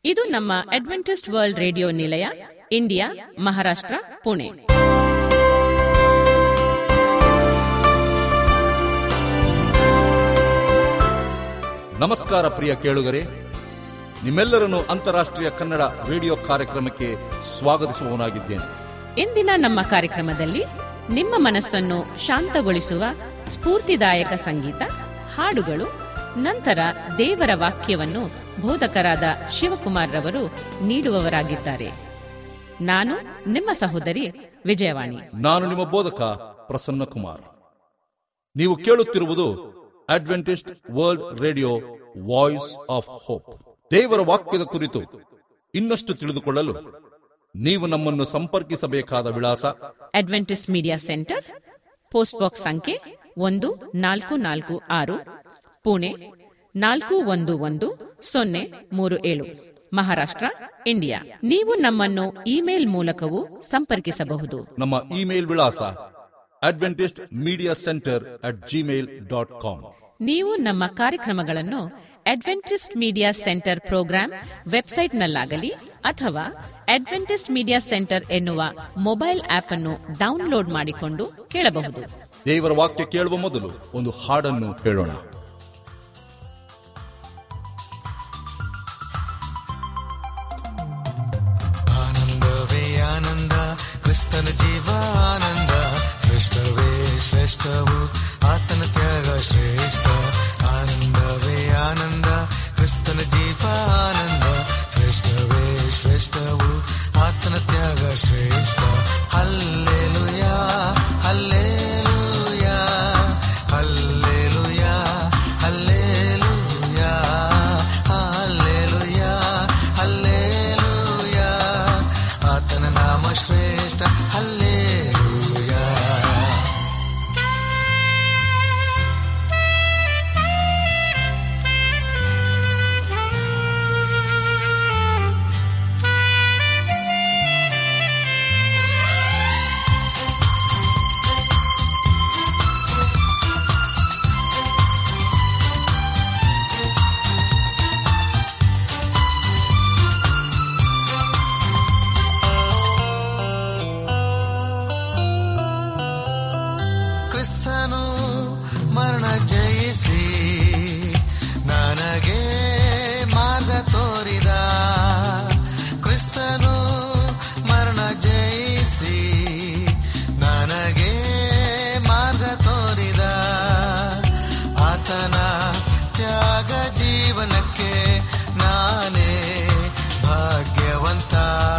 ಇದು ನಮ್ಮ Adventist World Radio ನಿಲಯ ಇಂಡಿಯಾ ಮಹಾರಾಷ್ಟ್ರ ಪುಣೆ ನಮಸ್ಕಾರ ಪ್ರಿಯ ಕೇಳುಗರೆ ನಿಮ್ಮೆಲ್ಲರನ್ನು ಅಂತಾರಾಷ್ಟ್ರೀಯ ಕನ್ನಡ ರೇಡಿಯೋ ಕಾರ್ಯಕ್ರಮಕ್ಕೆ ಸ್ವಾಗತಿಸುವವನಾಗಿದ್ದೇನೆ ಇಂದಿನ ನಮ್ಮ ಕಾರ್ಯಕ್ರಮದಲ್ಲಿ ನಿಮ್ಮ ಮನಸ್ಸನ್ನು ಶಾಂತಗೊಳಿಸುವ ಸ್ಫೂರ್ತಿದಾಯಕ ಸಂಗೀತ ಹಾಡುಗಳು ನಂತರ ದೇವರ ವಾಕ್ಯವನ್ನು ಬೋಧಕರಾದ ಶಿವಕುಮಾರ್ ರವರು ನೀಡುವವರಾಗಿದ್ದಾರೆ ನಾನು ನಿಮ್ಮ ಸಹೋದರಿ ವಿಜಯವಾಣಿ ನಾನು ನಿಮ್ಮ ಬೋಧಕ ಪ್ರಸನ್ನ ಕುಮಾರ್ ನೀವು ಕೇಳುತ್ತಿರುವುದು Adventist World Radio Voice of Hope ದೇವರ ವಾಕ್ಯದ ಕುರಿತು ಇನ್ನಷ್ಟು ತಿಳಿದುಕೊಳ್ಳಲು ನೀವು ನಮ್ಮನ್ನು ಸಂಪರ್ಕಿಸಬೇಕಾದ ವಿಳಾಸ Adventist Media Centre post box ಸಂಖ್ಯೆ ಒಂದು ನಾಲ್ಕು ನಾಲ್ಕು ಆರು ಪುಣೆ ನಾಲ್ಕು ಒಂದು ಒಂದು ಸೊನ್ನೆ ಮೂರು ಏಳು ಮಹಾರಾಷ್ಟ್ರ ಇಂಡಿಯಾ ನೀವು ನಮ್ಮನ್ನು ಇಮೇಲ್ ಮೂಲಕವೂ ಸಂಪರ್ಕಿಸಬಹುದು ನಮ್ಮ ಇಮೇಲ್ ವಿಳಾಸ Adventist Media Centre at Gmail dot com ನೀವು ನಮ್ಮ ಕಾರ್ಯಕ್ರಮಗಳನ್ನು ಅಡ್ವೆಂಟಿಸ್ಟ್ ಮೀಡಿಯಾ ಸೆಂಟರ್ ಪ್ರೋಗ್ರಾಂ ವೆಬ್ಸೈಟ್ನಲ್ಲಾಗಲಿ ಅಥವಾ ಅಡ್ವೆಂಟಿಸ್ಟ್ ಮೀಡಿಯಾ ಸೆಂಟರ್ ಎನ್ನುವ ಮೊಬೈಲ್ ಆಪ್ ಅನ್ನು ಡೌನ್ಲೋಡ್ ಮಾಡಿಕೊಂಡು ಕೇಳಬಹುದು ದೇವರ ವಾಕ್ಯ ಕೇಳುವ ಮೊದಲು ಒಂದು ಹಾಡನ್ನು ಕೇಳೋಣ ಆನಂದವೇ ಆನಂದ ಕ್ರಿಸ್ತನ ಜೀವಾನಂದ ಶ್ರೇಷ್ಠವೇ ಶ್ರೇಷ್ಠವು ಆತನ ತ್ಯಾಗ ಶ್ರೇಷ್ಠ ಆನಂದವೇ ಆನಂದ ಕ್ರಿಸ್ತನ ಜೀವಾನಂದ ಶ್ರೇಷ್ಠವೇ ಶ್ರೇಷ್ಠವು ಆತನ ತ್ಯಾಗ ಶ್ರೇಷ್ಠ hallelujah hallelujah hallelujah hallelujah hallelujah hallelujah ಆತನ ನಾಮ ಶ್ರೇಷ್ಠ ಹಲ್ಲೆಲುಯಾ ಕ್ರಿಸ್ತನು ಮರಣ ಜಯಿಸಿ ನನಗೆ ಮಾರ್ಗ ತೋರಿದ ಕ್ರಿಸ್ತನು ಮರಣ ಜಯಿಸಿ ನನಗೆ ಮಾರ್ಗ ತೋರಿದ ಆತನ ತ್ಯಾಗ ಜೀವನಕ್ಕೆ ನಾನೇ ಭಾಗ್ಯವಂತ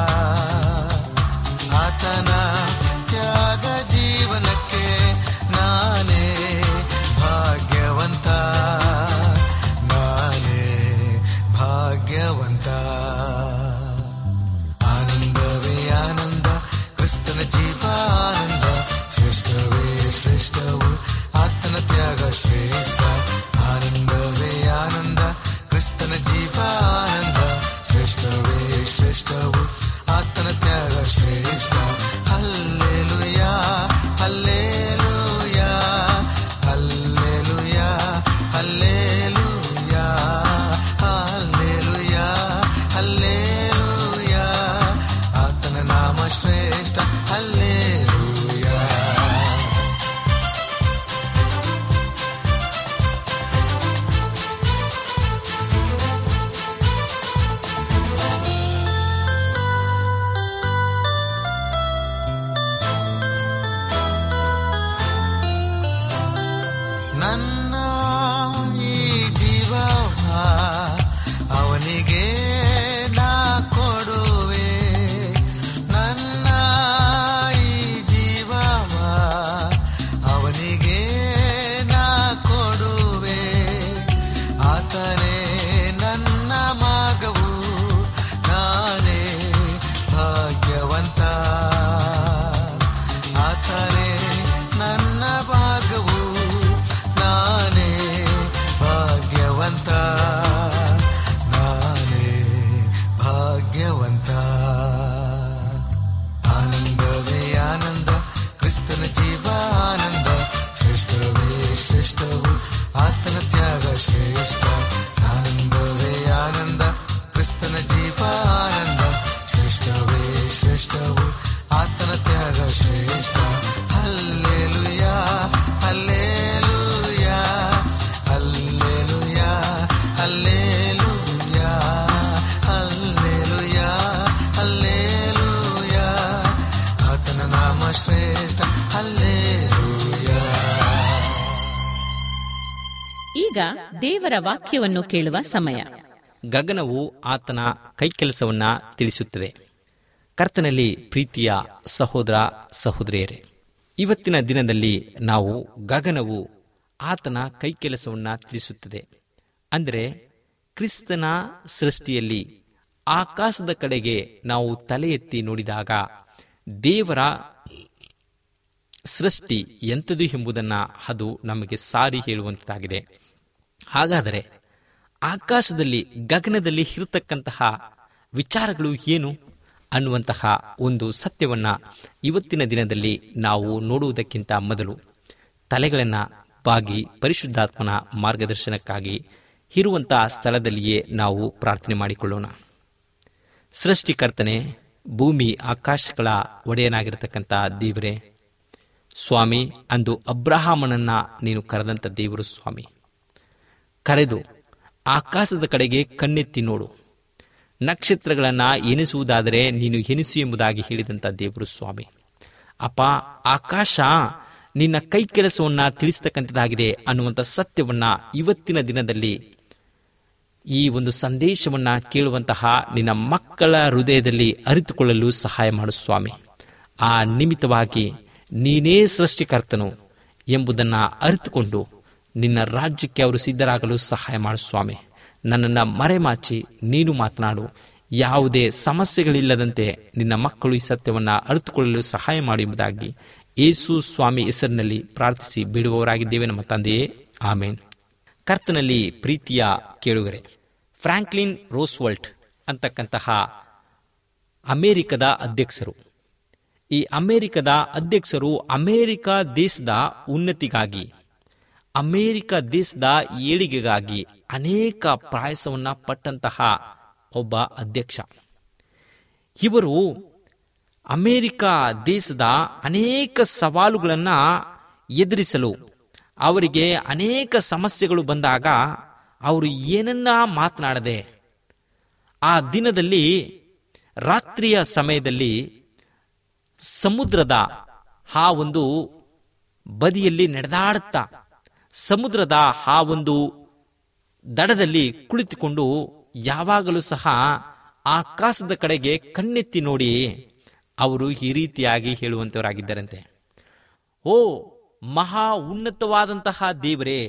ಆತನ ತ್ಯಾಗ ಜೀವನಕ್ಕೆ ನಾನೇ ಭಾಗ್ಯವಂತ ನಾನೇ ಭಾಗ್ಯವಂತ ಆನಂದವೇ ಆನಂದ ಕ್ರಿಸ್ತನ ಜೀವಾನಂದ ಶ್ರೇಷ್ಠವೇ ಶ್ರೇಷ್ಠವು ಆತನ ತ್ಯಾಗ ಶ್ರೇಷ್ಠ ಆನಂದವೇ ಆನಂದ ಕ್ರಿಸ್ತನ ಜೀವಾನಂದ ಶ್ರೇಷ್ಠವೇ ಶ್ರೇಷ್ಠವು ಆತನ ತ್ಯಾಗ ಶ್ರೇಷ್ಠ hallelujah hallelujah hallelujah hallelujah hallelujah ಶ್ರೇಷ್ಠವು ಆತನ ತ್ಯಾಗ ಶ್ರೇಷ್ಠ hallelujah hallelujah hallelujah hallelujah hallelujah hallelujah ಆತನ ನಾಮ ಶ್ರೇಷ್ಠ ಹಲ್ಲೇಲುಯ ಈಗ ದೇವರ ವಾಕ್ಯವನ್ನು ಕೇಳುವ ಸಮಯ ಗಗನವು ಆತನ ಕೈಕೆಲಸವನ್ನ ತಿಳಿಸುತ್ತದೆ ಕರ್ತನಲ್ಲಿ ಪ್ರೀತಿಯ ಸಹೋದರ ಸಹೋದರಿಯರೇ ಇವತ್ತಿನ ದಿನದಲ್ಲಿ ನಾವು ಗಗನವು ಆತನ ಕೈಕೆಲಸವನ್ನ ತಿಳಿಸುತ್ತದೆ ಅಂದರೆ ಕ್ರಿಸ್ತನ ಸೃಷ್ಟಿಯಲ್ಲಿ ಆಕಾಶದ ಕಡೆಗೆ ನಾವು ತಲೆ ಎತ್ತಿ ನೋಡಿದಾಗ ದೇವರ ಸೃಷ್ಟಿ ಎಂಥದು ಎಂಬುದನ್ನು ಅದು ನಮಗೆ ಸಾರಿ ಹೇಳುವಂತಾಗಿದೆ ಹಾಗಾದರೆ ಆಕಾಶದಲ್ಲಿ ಗಗನದಲ್ಲಿ ಇರತಕ್ಕಂತಹ ವಿಚಾರಗಳು ಏನು ಅನ್ನುವಂತಹ ಒಂದು ಸತ್ಯವನ್ನ ಇವತ್ತಿನ ದಿನದಲ್ಲಿ ನಾವು ನೋಡುವುದಕ್ಕಿಂತ ಮೊದಲು ತಲೆಗಳನ್ನು ಬಾಗಿ ಪರಿಶುದ್ಧಾತ್ಮನ ಮಾರ್ಗದರ್ಶನಕ್ಕಾಗಿ ಇರುವಂತಹ ಸ್ಥಳದಲ್ಲಿಯೇ ನಾವು ಪ್ರಾರ್ಥನೆ ಮಾಡಿಕೊಳ್ಳೋಣ ಸೃಷ್ಟಿಕರ್ತನೆ ಭೂಮಿ ಆಕಾಶಗಳ ಒಡೆಯನಾಗಿರತಕ್ಕಂಥ ದೇವರೇ ಸ್ವಾಮಿ ಅಂದು ಅಬ್ರಹಾಮನನ್ನ ನೀನು ಕರೆದಂಥ ದೇವರು ಸ್ವಾಮಿ ಕರೆದು ಆಕಾಶದ ಕಡೆಗೆ ಕಣ್ಣೆತ್ತಿ ನೋಡು ನಕ್ಷತ್ರಗಳನ್ನು ಎನಿಸುವುದಾದರೆ ನೀನು ಎನಿಸು ಎಂಬುದಾಗಿ ಹೇಳಿದಂಥ ದೇವರು ಸ್ವಾಮಿ ಅಪ್ಪ ಆಕಾಶ ನಿನ್ನ ಕೈ ಕೆಲಸವನ್ನ ತಿಳಿಸ್ತಕ್ಕಂಥದ್ದಾಗಿದೆ ಅನ್ನುವಂಥ ಸತ್ಯವನ್ನ ಇವತ್ತಿನ ದಿನದಲ್ಲಿ ಈ ಒಂದು ಸಂದೇಶವನ್ನ ಕೇಳುವಂತಹ ನಿನ್ನ ಮಕ್ಕಳ ಹೃದಯದಲ್ಲಿ ಅರಿತುಕೊಳ್ಳಲು ಸಹಾಯ ಮಾಡು ಸ್ವಾಮಿ ಆ ನಿಮಿತ್ತವಾಗಿ ನೀನೇ ಸೃಷ್ಟಿಕರ್ತನು ಎಂಬುದನ್ನು ಅರಿತುಕೊಂಡು ನಿನ್ನ ರಾಜ್ಯಕ್ಕೆ ಅವರು ಸಿದ್ಧರಾಗಲು ಸಹಾಯ ಮಾಡು ಸ್ವಾಮಿ ನನ್ನನ್ನು ಮರೆಮಾಚಿ ನೀನು ಮಾತನಾಡು ಯಾವುದೇ ಸಮಸ್ಯೆಗಳಿಲ್ಲದಂತೆ ನಿನ್ನ ಮಕ್ಕಳು ಈ ಸತ್ಯವನ್ನು ಅರಿತುಕೊಳ್ಳಲು ಸಹಾಯ ಮಾಡಿ ಎಂಬುದಾಗಿ ಯೇಸು ಸ್ವಾಮಿ ಹೆಸರಿನಲ್ಲಿ ಪ್ರಾರ್ಥಿಸಿ ಬಿಡುವವರಾಗಿದ್ದೇವೆ ನಮ್ಮ ತಂದೆಯೇ ಆಮೇನ್ ಕರ್ತನಲ್ಲಿ ಪ್ರೀತಿಯ ಕೇಳುಗರೆ ಫ್ರಾಂಕ್ಲಿನ್ ರೋಸ್ವಲ್ಟ್ ಅಂತಕ್ಕಂತಹ ಅಮೆರಿಕದ ಅಧ್ಯಕ್ಷರು ಈ ಅಮೆರಿಕದ ಅಧ್ಯಕ್ಷರು ಅಮೆರಿಕ ದೇಶದ ಉನ್ನತಿಗಾಗಿ ಅಮೆರಿಕ ದೇಶದ ಏಳಿಗೆಗಾಗಿ ಅನೇಕ ಪ್ರಾಯಸವನ್ನ ಪಟ್ಟಂತಹ ಒಬ್ಬ ಅಧ್ಯಕ್ಷ ಇವರು ಅಮೆರಿಕ ದೇಶದ ಅನೇಕ ಸವಾಲುಗಳನ್ನು ಎದುರಿಸಲು ಅವರಿಗೆ ಅನೇಕ ಸಮಸ್ಯೆಗಳು ಬಂದಾಗ ಅವರು ಏನನ್ನ ಮಾತನಾಡದೆ ಆ ದಿನದಲ್ಲಿ ರಾತ್ರಿಯ ಸಮಯದಲ್ಲಿ ಸಮುದ್ರದ ಆ ಒಂದು ಬದಿಯಲ್ಲಿ ನಡೆದಾಡುತ್ತಾ ಸಮುದ್ರದ ಆ ಒಂದು ದಡದಲ್ಲಿ ಕುಳಿತುಕೊಂಡು ಯಾವಾಗಲೂ ಸಹ ಆಕಾಶದ ಕಡೆಗೆ ಕಣ್ಣೆತ್ತಿ ನೋಡಿ ಅವರು ಈ ರೀತಿಯಾಗಿ ಹೇಳುವಂತವರಾಗಿದ್ದಾರಂತೆ ಓ ಮಹಾ ಉನ್ನತವಾದಂತಹ ದೇವರೇ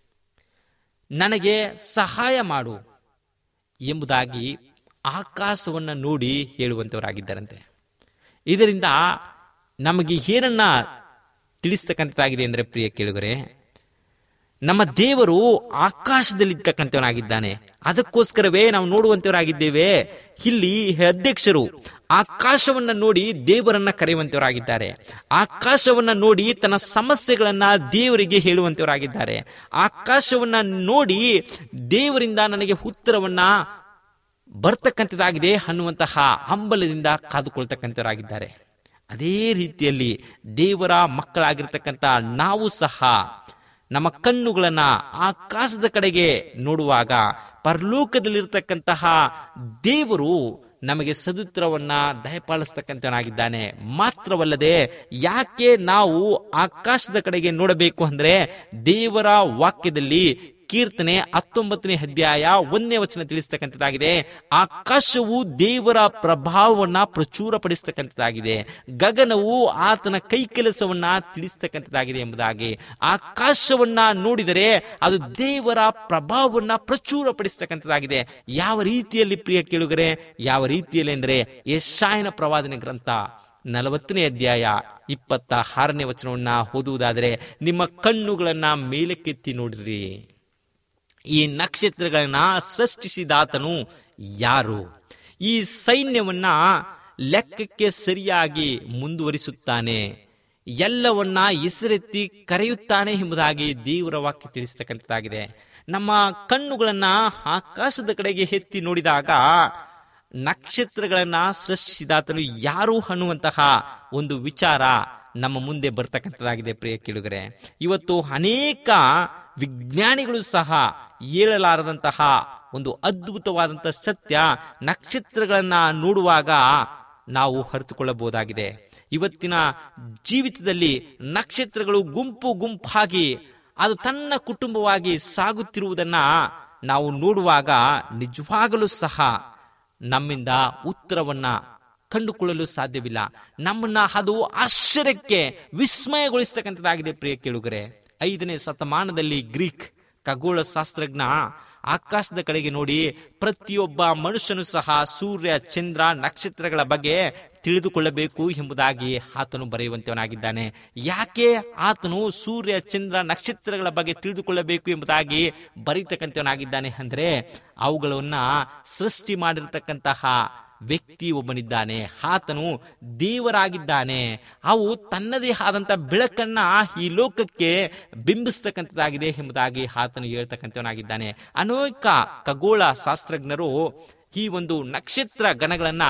ನನಗೆ ಸಹಾಯ ಮಾಡು ಎಂಬುದಾಗಿ ಆಕಾಶವನ್ನು ನೋಡಿ ಹೇಳುವಂತವರಾಗಿದ್ದಾರಂತೆ ಇದರಿಂದ ನಮಗೆ ಏನನ್ನ ತಿಳಿಸ್ತಕ್ಕಂಥದ್ದಾಗಿದೆ ಅಂದರೆ ಪ್ರಿಯ ಕೇಳುಗರೆ ನಮ್ಮ ದೇವರು ಆಕಾಶದಲ್ಲಿರ್ತಕ್ಕಂಥವನಾಗಿದ್ದಾನೆ ಅದಕ್ಕೋಸ್ಕರವೇ ನಾವು ನೋಡುವಂತವರಾಗಿದ್ದೇವೆ ಇಲ್ಲಿ ಅಧ್ಯಕ್ಷರು ಆಕಾಶವನ್ನ ನೋಡಿ ದೇವರನ್ನ ಕರೆಯುವಂತವರಾಗಿದ್ದಾರೆ ಆಕಾಶವನ್ನ ನೋಡಿ ತನ್ನ ಸಮಸ್ಯೆಗಳನ್ನ ದೇವರಿಗೆ ಹೇಳುವಂತವರಾಗಿದ್ದಾರೆ ಆಕಾಶವನ್ನ ನೋಡಿ ದೇವರಿಂದ ನನಗೆ ಉತ್ತರವನ್ನ ಬರ್ತಕ್ಕಂಥದ್ದಾಗಿದೆ ಅನ್ನುವಂತಹ ಹಂಬಲದಿಂದ ಕಾದುಕೊಳ್ತಕ್ಕಂಥವರಾಗಿದ್ದಾರೆ ಅದೇ ರೀತಿಯಲ್ಲಿ ದೇವರ ಮಕ್ಕಳಾಗಿರ್ತಕ್ಕಂಥ ನಾವು ಸಹ ನಮ್ಮ ಕಣ್ಣುಗಳನ್ನ ಆಕಾಶದ ಕಡೆಗೆ ನೋಡುವಾಗ ಪರಲೋಕದಲ್ಲಿರ್ತಕ್ಕಂತಹ ದೇವರು ನಮಗೆ ಸದುತ್ರವನ್ನ ದಯಪಾಲಿಸ್ತಕ್ಕಂಥವನಾಗಿದ್ದಾನೆ ಮಾತ್ರವಲ್ಲದೆ ಯಾಕೆ ನಾವು ಆಕಾಶದ ಕಡೆಗೆ ನೋಡಬೇಕು ಅಂದ್ರೆ ದೇವರ ವಾಕ್ಯದಲ್ಲಿ ಕೀರ್ತನೆ ಹತ್ತೊಂಬತ್ತನೇ ಅಧ್ಯಾಯ ಒಂದನೇ ವಚನ ತಿಳಿಸ್ತಕ್ಕಂಥದ್ದಾಗಿದೆ ಆಕಾಶವು ದೇವರ ಪ್ರಭಾವವನ್ನ ಪ್ರಚುರಪಡಿಸ್ತಕ್ಕಂಥದ್ದಾಗಿದೆ ಗಗನವು ಆತನ ಕೈ ಕೆಲಸವನ್ನ ತಿಳಿಸ್ತಕ್ಕಂಥದ್ದಾಗಿದೆ ಎಂಬುದಾಗಿ ಆಕಾಶವನ್ನ ನೋಡಿದರೆ ಅದು ದೇವರ ಪ್ರಭಾವವನ್ನ ಪ್ರಚುರಪಡಿಸ್ತಕ್ಕಂಥದ್ದಾಗಿದೆ ಯಾವ ರೀತಿಯಲ್ಲಿ ಪ್ರಿಯ ಕೇಳುಗರೆ ಯಾವ ರೀತಿಯಲ್ಲಿ ಅಂದ್ರೆ ಯಶಾಯನ ಪ್ರವಾದನೆ ಗ್ರಂಥ ನಲವತ್ತನೇ ಅಧ್ಯಾಯ ಇಪ್ಪತ್ತ ಆರನೇ ವಚನವನ್ನ ಓದುವುದಾದರೆ ನಿಮ್ಮ ಕಣ್ಣುಗಳನ್ನ ಮೇಲಕ್ಕೆತ್ತಿ ನೋಡಿರಿ ಈ ನಕ್ಷತ್ರಗಳನ್ನ ಸೃಷ್ಟಿಸಿದಾತನು ಯಾರು ಈ ಸೈನ್ಯವನ್ನ ಲೆಕ್ಕಕ್ಕೆ ಸರಿಯಾಗಿ ಮುಂದುವರಿಸುತ್ತಾನೆ ಎಲ್ಲವನ್ನ ಹೆಸರೆತ್ತಿ ಕರೆಯುತ್ತಾನೆ ಎಂಬುದಾಗಿ ದೇವರ ವಾಕ್ಯ ತಿಳಿಸ್ತಕ್ಕಂಥದ್ದಾಗಿದೆ ನಮ್ಮ ಕಣ್ಣುಗಳನ್ನ ಆಕಾಶದ ಕಡೆಗೆ ಎತ್ತಿ ನೋಡಿದಾಗ ನಕ್ಷತ್ರಗಳನ್ನ ಸೃಷ್ಟಿಸಿದಾತನು ಯಾರು ಅನ್ನುವಂತಹ ಒಂದು ವಿಚಾರ ನಮ್ಮ ಮುಂದೆ ಬರ್ತಕ್ಕಂಥದ್ದಾಗಿದೆ ಪ್ರಿಯ ಕೇಳುಗರೆ ಇವತ್ತು ಅನೇಕ ವಿಜ್ಞಾನಿಗಳು ಸಹ ಹೇಳಲಾರದಂತಹ ಒಂದು ಅದ್ಭುತವಾದಂತಹ ಸತ್ಯ ನಕ್ಷತ್ರಗಳನ್ನ ನೋಡುವಾಗ ನಾವು ಅರಿತುಕೊಳ್ಳಬಹುದಾಗಿದೆ ಇವತ್ತಿನ ಜೀವಿತದಲ್ಲಿ ನಕ್ಷತ್ರಗಳು ಗುಂಪು ಗುಂಪಾಗಿ ಅದು ತನ್ನ ಕುಟುಂಬವಾಗಿ ಸಾಗುತ್ತಿರುವುದನ್ನ ನಾವು ನೋಡುವಾಗ ನಿಜವಾಗಲೂ ಸಹ ನಮ್ಮಿಂದ ಉತ್ತರವನ್ನ ಕಂಡುಕೊಳ್ಳಲು ಸಾಧ್ಯವಿಲ್ಲ ನಮ್ಮನ್ನ ಅದು ಆಶ್ಚರ್ಯಕ್ಕೆ ವಿಸ್ಮಯಗೊಳಿಸ್ತಕ್ಕಂಥದ್ದಾಗಿದೆ ಪ್ರಿಯ ಕೇಳುಗರೆ ಐದನೇ ಶತಮಾನದಲ್ಲಿ ಗ್ರೀಕ್ ಖಗೋಳ ಶಾಸ್ತ್ರಜ್ಞ ಆಕಾಶದ ಕಡೆಗೆ ನೋಡಿ ಪ್ರತಿಯೊಬ್ಬ ಮನುಷ್ಯನು ಸಹ ಸೂರ್ಯ ಚಂದ್ರ ನಕ್ಷತ್ರಗಳ ಬಗ್ಗೆ ತಿಳಿದುಕೊಳ್ಳಬೇಕು ಎಂಬುದಾಗಿ ಆತನು ಬರೆಯುವಂತವನಾಗಿದ್ದಾನೆ ಯಾಕೆ ಆತನು ಸೂರ್ಯ ಚಂದ್ರ ನಕ್ಷತ್ರಗಳ ಬಗ್ಗೆ ತಿಳಿದುಕೊಳ್ಳಬೇಕು ಎಂಬುದಾಗಿ ಬರೀತಕ್ಕಂಥವನಾಗಿದ್ದಾನೆ ಅಂದ್ರೆ ಅವುಗಳನ್ನ ಸೃಷ್ಟಿ ಮಾಡಿರ್ತಕ್ಕಂತಹ ವ್ಯಕ್ತಿ ಒಬ್ಬನಿದ್ದಾನೆ ಆತನು ದೇವರಾಗಿದ್ದಾನೆ ಅವು ತನ್ನದೇ ಆದಂತ ಬೆಳಕನ್ನ ಈ ಲೋಕಕ್ಕೆ ಬಿಂಬಿಸ್ತಕ್ಕಂಥದ್ದಾಗಿದೆ ಎಂಬುದಾಗಿ ಆತನು ಹೇಳ್ತಕ್ಕಂಥವನಾಗಿದ್ದಾನೆ ಅನೇಕ ಖಗೋಳ ಶಾಸ್ತ್ರಜ್ಞರು ಈ ಒಂದು ನಕ್ಷತ್ರ ಗಣಗಳನ್ನ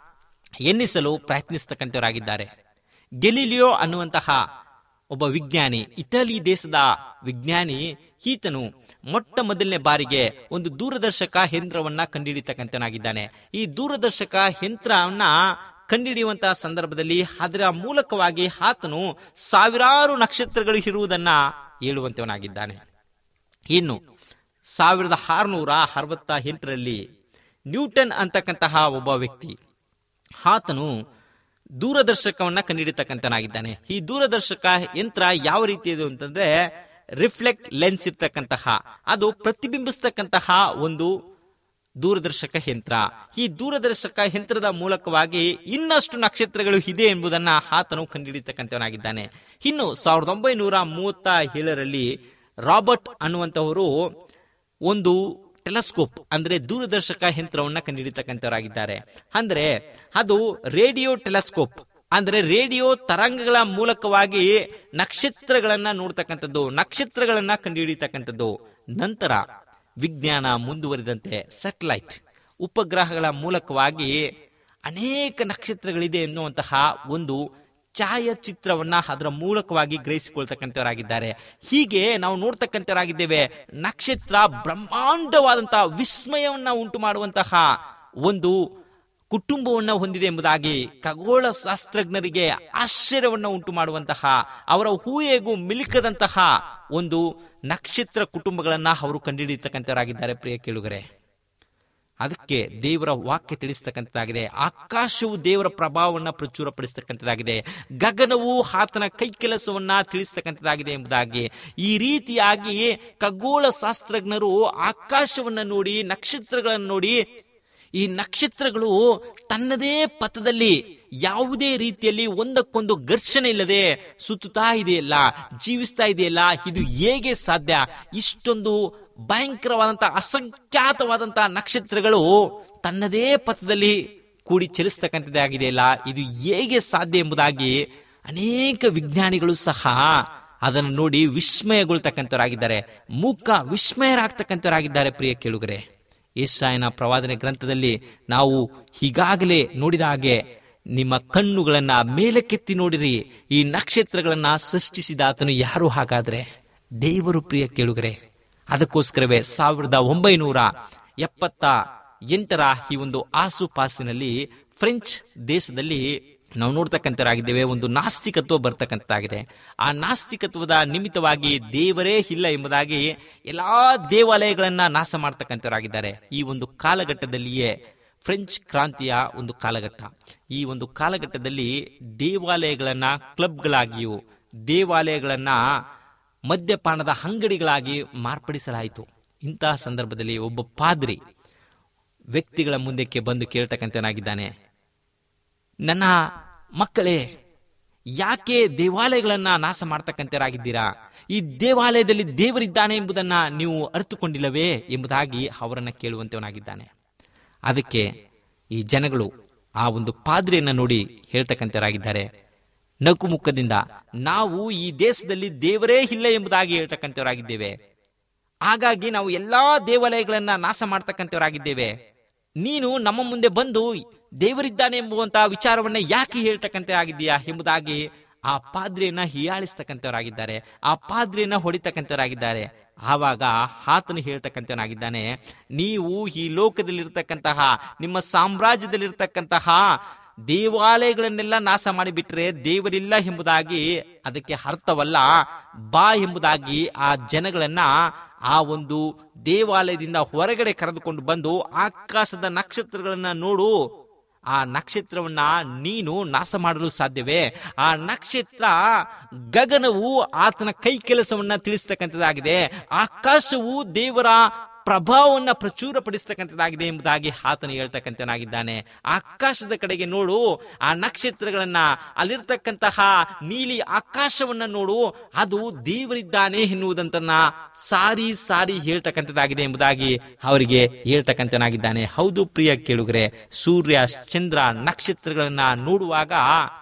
ಎನ್ನಿಸಲು ಪ್ರಯತ್ನಿಸ್ತಕ್ಕಂಥವರಾಗಿದ್ದಾರೆ ಗೆಲಿಲಿಯೋ ಅನ್ನುವಂತಹ ಒಬ್ಬ ವಿಜ್ಞಾನಿ ಇಟಲಿ ದೇಶದ ವಿಜ್ಞಾನಿ ಈತನು ಮೊಟ್ಟ ಮೊದಲನೇ ಬಾರಿಗೆ ಒಂದು ದೂರದರ್ಶಕ ಯಂತ್ರವನ್ನ ಕಂಡುಹಿಡಿತಕ್ಕಂಥನಾಗಿದ್ದಾನೆ ಈ ದೂರದರ್ಶಕ ಯಂತ್ರವನ್ನ ಕಂಡುಹಿಡಿಯುವಂತಹ ಸಂದರ್ಭದಲ್ಲಿ ಅದರ ಮೂಲಕವಾಗಿ ಆತನು ಸಾವಿರಾರು ನಕ್ಷತ್ರಗಳು ಇರುವುದನ್ನ ಹೇಳುವಂತವನಾಗಿದ್ದಾನೆ ಇನ್ನು ಸಾವಿರದ ಆರುನೂರ ಅರವತ್ತ ಎಂಟರಲ್ಲಿ ನ್ಯೂಟನ್ ಅಂತಕ್ಕಂತಹ ಒಬ್ಬ ವ್ಯಕ್ತಿ ಆತನು ದೂರದರ್ಶಕವನ್ನ ಕಂಡುಹಿಡಿತಕ್ಕಂಥನಾಗಿದ್ದಾನೆ ಈ ದೂರದರ್ಶಕ ಯಂತ್ರ ಯಾವ ರೀತಿ ಇದೆ ಅಂತಂದ್ರೆ ರಿಫ್ಲೆಕ್ಟ್ ಲೆನ್ಸ್ ಇರ್ತಕ್ಕಂತಹ ಅದು ಪ್ರತಿಬಿಂಬಿಸ್ತಕ್ಕಂತಹ ಒಂದು ದೂರದರ್ಶಕ ಯಂತ್ರ ಈ ದೂರದರ್ಶಕ ಯಂತ್ರದ ಮೂಲಕವಾಗಿ ಇನ್ನಷ್ಟು ನಕ್ಷತ್ರಗಳು ಇದೆ ಎಂಬುದನ್ನ ಆತನು ಕಂಡುಹಿಡಿತಕ್ಕಂಥವನಾಗಿದ್ದಾನೆ ಇನ್ನು ಸಾವಿರದ ಒಂಬೈನೂರ ಮೂವತ್ತ ಏಳರಲ್ಲಿ ರಾಬರ್ಟ್ ಅನ್ನುವಂತಹವರು ಒಂದು ಟೆಲಸ್ಕೋಪ್ ಅಂದ್ರೆ ದೂರದರ್ಶಕ ಯಂತ್ರವನ್ನ ಕಂಡುಹಿಡಿತಕ್ಕಂಥವರಾಗಿದ್ದಾರೆ ಅಂದ್ರೆ ಅದು ರೇಡಿಯೋ ಟೆಲಸ್ಕೋಪ್ ಅಂದ್ರೆ ರೇಡಿಯೋ ತರಂಗಗಳ ಮೂಲಕವಾಗಿ ನಕ್ಷತ್ರಗಳನ್ನ ನೋಡ್ತಕ್ಕಂಥದ್ದು ನಕ್ಷತ್ರಗಳನ್ನ ಕಂಡುಹಿಡಿತಕ್ಕಂಥದ್ದು ನಂತರ ವಿಜ್ಞಾನ ಮುಂದುವರಿದಂತೆ ಸ್ಯಾಟಲೈಟ್ ಉಪಗ್ರಹಗಳ ಮೂಲಕವಾಗಿ ಅನೇಕ ನಕ್ಷತ್ರಗಳಿದೆ ಎನ್ನುವಂತಹ ಒಂದು ಛಾಯಾಚಿತ್ರವನ್ನ ಅದರ ಮೂಲಕವಾಗಿ ಗ್ರಹಿಸಿಕೊಳ್ತಕ್ಕಂಥವರಾಗಿದ್ದಾರೆ ಹೀಗೆ ನಾವು ನೋಡ್ತಕ್ಕಂಥವರಾಗಿದ್ದೇವೆ ನಕ್ಷತ್ರ ಬ್ರಹ್ಮಾಂಡವಾದಂತಹ ವಿಸ್ಮಯವನ್ನ ಉಂಟು ಮಾಡುವಂತಹ ಒಂದು ಕುಟುಂಬವನ್ನ ಹೊಂದಿದೆ ಎಂಬುದಾಗಿ ಖಗೋಳ ಶಾಸ್ತ್ರಜ್ಞರಿಗೆ ಆಶ್ಚರ್ಯವನ್ನ ಉಂಟು ಮಾಡುವಂತಹ ಅವರ ಹೂಯೆಗೂ ಮಿಲುಕದಂತಹ ಒಂದು ನಕ್ಷತ್ರ ಕುಟುಂಬಗಳನ್ನ ಅವರು ಕಂಡುಹಿಡಿಯತಕ್ಕಂಥವರಾಗಿದ್ದಾರೆ ಪ್ರಿಯ ಕೇಳುಗರೆ ಅದಕ್ಕೆ ದೇವರ ವಾಕ್ಯ ತಿಳಿಸ್ತಕ್ಕಂಥದ್ದಾಗಿದೆ ಆಕಾಶವು ದೇವರ ಪ್ರಭಾವವನ್ನ ಪ್ರಚುರಪಡಿಸ್ತಕ್ಕಂಥದ್ದಾಗಿದೆ ಗಗನವು ಆತನ ಕೈ ಕೆಲಸವನ್ನ ತಿಳಿಸ್ತಕ್ಕಂಥದ್ದಾಗಿದೆ ಎಂಬುದಾಗಿ ಈ ರೀತಿಯಾಗಿ ಖಗೋಳ ಶಾಸ್ತ್ರಜ್ಞರು ಆಕಾಶವನ್ನ ನೋಡಿ ನಕ್ಷತ್ರಗಳನ್ನು ನೋಡಿ ಈ ನಕ್ಷತ್ರಗಳು ತನ್ನದೇ ಪಥದಲ್ಲಿ ಯಾವುದೇ ರೀತಿಯಲ್ಲಿ ಒಂದಕ್ಕೊಂದು ಘರ್ಷಣೆ ಇಲ್ಲದೆ ಸುತ್ತುತ್ತಾ ಇದೆಯಲ್ಲ ಜೀವಿಸ್ತಾ ಇದೆಯಲ್ಲ ಇದು ಹೇಗೆ ಸಾಧ್ಯ ಇಷ್ಟೊಂದು ಭಯಂಕರವಾದಂತಹ ಅಸಂಖ್ಯಾತವಾದಂತಹ ನಕ್ಷತ್ರಗಳು ತನ್ನದೇ ಪಥದಲ್ಲಿ ಕೂಡಿ ಚಲಿಸ್ತಕ್ಕಂಥದ್ದಾಗಿದೆಯಲ್ಲ ಇದು ಹೇಗೆ ಸಾಧ್ಯ ಎಂಬುದಾಗಿ ಅನೇಕ ವಿಜ್ಞಾನಿಗಳು ಸಹ ಅದನ್ನು ನೋಡಿ ವಿಸ್ಮಯಗೊಳ್ತಕ್ಕಂಥವರಾಗಿದ್ದಾರೆ ಮೂಕ ವಿಸ್ಮಯರಾಗ್ತಕ್ಕಂಥವರಾಗಿದ್ದಾರೆ ಪ್ರಿಯ ಕೇಳುಗರೆ ಏಷಾಯನ ಪ್ರವಾದನೆ ಗ್ರಂಥದಲ್ಲಿ ನಾವು ಈಗಾಗಲೇ ನೋಡಿದ ಹಾಗೆ ನಿಮ್ಮ ಕಣ್ಣುಗಳನ್ನ ಮೇಲಕ್ಕೆತ್ತಿ ನೋಡಿರಿ ಈ ನಕ್ಷತ್ರಗಳನ್ನ ಸೃಷ್ಟಿಸಿದಾತನು ಯಾರು ಹಾಗಾದ್ರೆ ದೇವರು ಪ್ರಿಯ ಕೇಳುಗರೆ ಅದಕ್ಕೋಸ್ಕರವೇ ಸಾವಿರದ ಒಂಬೈನೂರ ಎಪ್ಪತ್ತ ಎಂಟರ ಈ ಒಂದು ಆಸುಪಾಸಿನಲ್ಲಿ ಫ್ರೆಂಚ್ ದೇಶದಲ್ಲಿ ನಾವು ನೋಡ್ತಕ್ಕಂಥರಾಗಿದ್ದೇವೆ ಒಂದು ನಾಸ್ತಿಕತ್ವ ಬರ್ತಕ್ಕಂಥದ್ದಾಗಿದೆ ಆ ನಾಸ್ತಿಕತ್ವದ ನಿಮಿತ್ತವಾಗಿ ದೇವರೇ ಇಲ್ಲ ಎಂಬುದಾಗಿ ಎಲ್ಲಾ ದೇವಾಲಯಗಳನ್ನ ನಾಶ ಮಾಡ್ತಕ್ಕಂಥವರಾಗಿದ್ದಾರೆ ಈ ಒಂದು ಕಾಲಘಟ್ಟದಲ್ಲಿಯೇ ಫ್ರೆಂಚ್ ಕ್ರಾಂತಿಯ ಒಂದು ಕಾಲಘಟ್ಟ ಈ ಒಂದು ಕಾಲಘಟ್ಟದಲ್ಲಿ ದೇವಾಲಯಗಳನ್ನ ಕ್ಲಬ್ಗಳಾಗಿಯೂ ದೇವಾಲಯಗಳನ್ನ ಮದ್ಯಪಾನದ ಅಂಗಡಿಗಳಾಗಿ ಮಾರ್ಪಡಿಸಲಾಯಿತು ಇಂತಹ ಸಂದರ್ಭದಲ್ಲಿ ಒಬ್ಬ ಪಾದ್ರಿ ವ್ಯಕ್ತಿಗಳ ಮುಂದಕ್ಕೆ ಬಂದು ಕೇಳ್ತಕ್ಕಂಥನಾಗಿದ್ದಾನೆ ನನ್ನ ಮಕ್ಕಳೇ ಯಾಕೆ ದೇವಾಲಯಗಳನ್ನ ನಾಶ ಮಾಡ್ತಕ್ಕಂಥರಾಗಿದ್ದೀರಾ ಈ ದೇವಾಲಯದಲ್ಲಿ ದೇವರಿದ್ದಾನೆ ಎಂಬುದನ್ನ ನೀವು ಅರಿತುಕೊಂಡಿಲ್ಲವೇ ಎಂಬುದಾಗಿ ಅವರನ್ನ ಕೇಳುವಂತವನಾಗಿದ್ದಾನೆ ಅದಕ್ಕೆ ಈ ಜನಗಳು ಆ ಒಂದು ಪಾದ್ರಿಯನ್ನ ನೋಡಿ ಹೇಳ್ತಕ್ಕಂಥವರಾಗಿದ್ದಾರೆ ನಗುಮುಖದಿಂದ ನಾವು ಈ ದೇಶದಲ್ಲಿ ದೇವರೇ ಇಲ್ಲ ಎಂಬುದಾಗಿ ಹೇಳ್ತಕ್ಕಂಥವರಾಗಿದ್ದೇವೆ ಹಾಗಾಗಿ ನಾವು ಎಲ್ಲಾ ದೇವಾಲಯಗಳನ್ನ ನಾಶ ಮಾಡ್ತಕ್ಕಂಥವರಾಗಿದ್ದೇವೆ ನೀನು ನಮ್ಮ ಮುಂದೆ ಬಂದು ದೇವರಿದ್ದಾನೆ ಎಂಬುವಂತಹ ವಿಚಾರವನ್ನ ಯಾಕೆ ಹೇಳ್ತಕ್ಕಂತೆ ಆಗಿದ್ದೀಯಾ ಎಂಬುದಾಗಿ ಆ ಪಾದ್ರಿಯನ್ನ ಹೀಯಾಳಿಸ್ತಕ್ಕಂಥವರಾಗಿದ್ದಾರೆ ಆ ಪಾದ್ರಿಯನ್ನ ಹೊಡಿತಕ್ಕಂಥವರಾಗಿದ್ದಾರೆ ಆವಾಗ ಆತನು ಹೇಳ್ತಕ್ಕಂಥವನಾಗಿದ್ದಾನೆ ನೀವು ಈ ಲೋಕದಲ್ಲಿರ್ತಕ್ಕಂತಹ ನಿಮ್ಮ ಸಾಮ್ರಾಜ್ಯದಲ್ಲಿರ್ತಕ್ಕಂತಹ ದೇವಾಲಯಗಳನ್ನೆಲ್ಲ ನಾಶ ಮಾಡಿಬಿಟ್ರೆ ದೇವರಿಲ್ಲ ಎಂಬುದಾಗಿ ಅದಕ್ಕೆ ಅರ್ಥವಲ್ಲ ಬಾ ಎಂಬುದಾಗಿ ಆ ಜನಗಳನ್ನ ಆ ಒಂದು ದೇವಾಲಯದಿಂದ ಹೊರಗಡೆ ಕರೆದುಕೊಂಡು ಬಂದು ಆಕಾಶದ ನಕ್ಷತ್ರಗಳನ್ನ ನೋಡು ಆ ನಕ್ಷತ್ರವನ್ನ ನೀನು ನಾಶ ಮಾಡಲು ಸಾಧ್ಯವೇ ಆ ನಕ್ಷತ್ರ ಗಗನವು ಆತನ ಕೈ ಕೆಲಸವನ್ನ ತಿಳಿಸ್ತಕ್ಕಂಥದ್ದಾಗಿದೆ ಆಕಾಶವು ದೇವರ ಪ್ರಭಾವವನ್ನ ಪ್ರಚುರಪಡಿಸ್ತಕ್ಕಂಥದ್ದಾಗಿದೆ ಎಂಬುದಾಗಿ ಆತನು ಹೇಳ್ತಕ್ಕಂಥನಾಗಿದ್ದಾನೆ ಆಕಾಶದ ಕಡೆಗೆ ನೋಡು ಆ ನಕ್ಷತ್ರಗಳನ್ನ ಅಲ್ಲಿರ್ತಕ್ಕಂತಹ ನೀಲಿ ಆಕಾಶವನ್ನ ನೋಡು ಅದು ದೇವರಿದ್ದಾನೆ ಎನ್ನುವುದಂತನ್ನ ಸಾರಿ ಸಾರಿ ಹೇಳ್ತಕ್ಕಂಥದ್ದಾಗಿದೆ ಎಂಬುದಾಗಿ ಅವರಿಗೆ ಹೇಳ್ತಕ್ಕಂಥನಾಗಿದ್ದಾನೆ ಹೌದು ಪ್ರಿಯ ಕೇಳುಗರೆ ಸೂರ್ಯ ಚಂದ್ರ ನಕ್ಷತ್ರಗಳನ್ನ ನೋಡುವಾಗ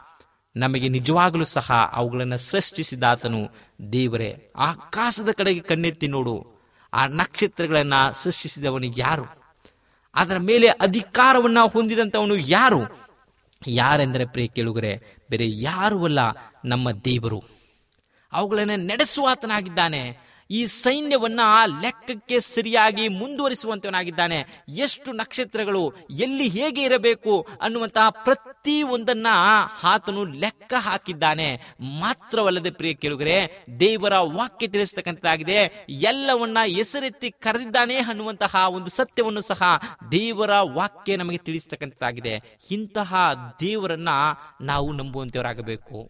ನಮಗೆ ನಿಜವಾಗಲೂ ಸಹ ಅವುಗಳನ್ನು ಸೃಷ್ಟಿಸಿದಾತನು ದೇವರೇ ಆಕಾಶದ ಕಡೆಗೆ ಕಣ್ಣೆತ್ತಿ ನೋಡು ಆ ನಕ್ಷತ್ರಗಳನ್ನ ಸೃಷ್ಟಿಸಿದವನು ಯಾರು ಅದರ ಮೇಲೆ ಅಧಿಕಾರವನ್ನ ಹೊಂದಿದಂತವನು ಯಾರು ಯಾರೆಂದರೆ ಪ್ರಿಯ ಕೇಳುಗರೆ ಬೇರೆ ಯಾರು ಅಲ್ಲ ನಮ್ಮ ದೇವರು ಅವುಗಳನ್ನು ನಡೆಸುವಾತನಾಗಿದ್ದಾನೆ ಈ ಸೈನ್ಯವನ್ನ ಲೆಕ್ಕಕ್ಕೆ ಸರಿಯಾಗಿ ಮುಂದುವರಿಸುವಂತವನಾಗಿದ್ದಾನೆ ಎಷ್ಟು ನಕ್ಷತ್ರಗಳು ಎಲ್ಲಿ ಹೇಗೆ ಇರಬೇಕು ಅನ್ನುವಂತಹ ಪ್ರತಿ ಒಂದನ್ನ ಆತನು ಲೆಕ್ಕ ಹಾಕಿದ್ದಾನೆ ಮಾತ್ರವಲ್ಲದೆ ಪ್ರಿಯ ಕೇಳುಗರೆ ದೇವರ ವಾಕ್ಯ ತಿಳಿಸ್ತಕ್ಕಂಥದ್ದಾಗಿದೆ ಎಲ್ಲವನ್ನ ಹೆಸರೆತ್ತಿ ಕರೆದಿದ್ದಾನೆ ಅನ್ನುವಂತಹ ಒಂದು ಸತ್ಯವನ್ನು ಸಹ ದೇವರ ವಾಕ್ಯ ನಮಗೆ ತಿಳಿಸ್ತಕ್ಕಂಥದ್ದಾಗಿದೆ ಇಂತಹ ದೇವರನ್ನ ನಾವು ನಂಬುವಂತವರಾಗಬೇಕು